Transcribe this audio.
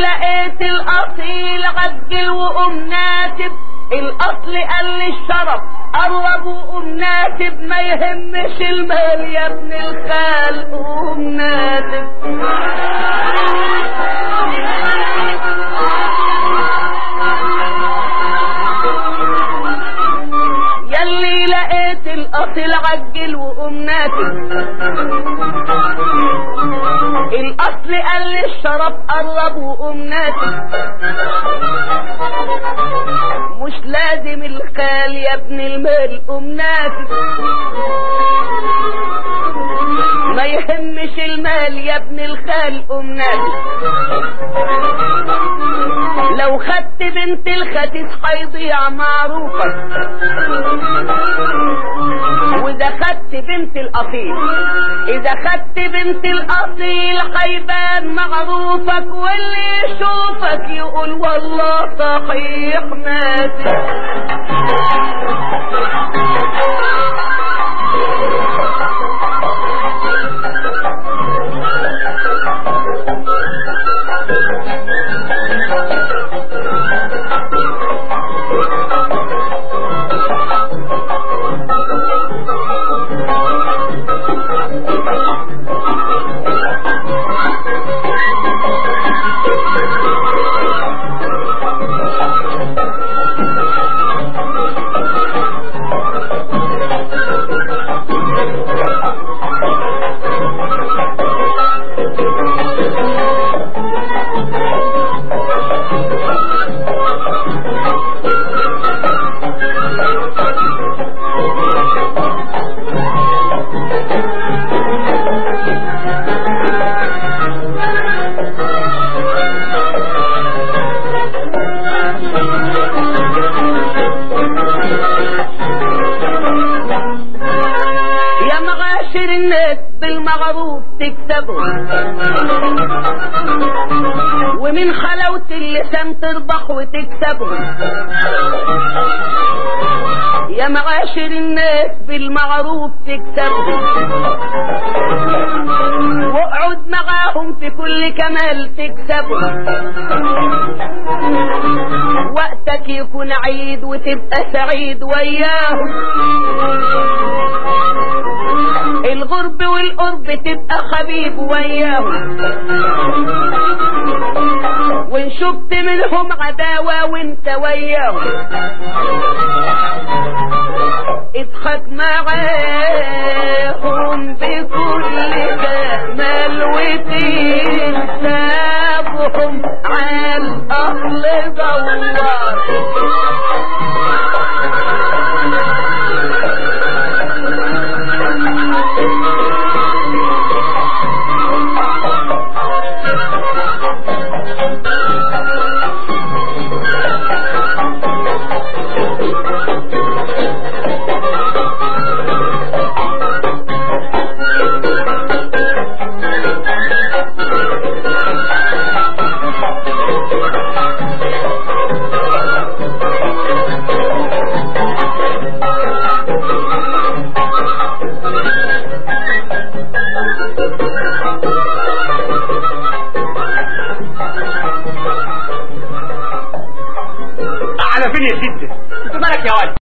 لقيت الاصيل عجل وقوم ناسب الاصل قال لي الشرف قرب وقوم ناسب ما يهمش المال يا ابن الخال قوم ناسب يلي لقيت الاصل عجل وقوم ناسب الاصل قال لي الشرف قرب وقوم ناسب مش لازم الخال يا ابن المال قوم ناسب ما يهمش المال يا ابن الخال قوم ناسب لو خدت بنت الختيس هيضيع معروفك واذا خدت بنت الاصيل اذا خدت بنت الاصيل هيبان معروفك واللي يشوفك يقول والله صحيح ناسي يا مغاشر الناس بالمعروف تكسبهم ومن خلوة اللسان تربح وتكسبهم يا معاشر الناس بالمعروف تكسبهم واقعد معاهم في كل كمال تكسبهم وقتك يكون عيد وتبقى سعيد وياهم الغرب والقرب تبقى حبيب وياهم وان شفت منهم عداوة وانت وياهم اضحك معاهم بكل جمال وتنسابهم على الاصل دوار على فين يا ست انت مالك يا ولد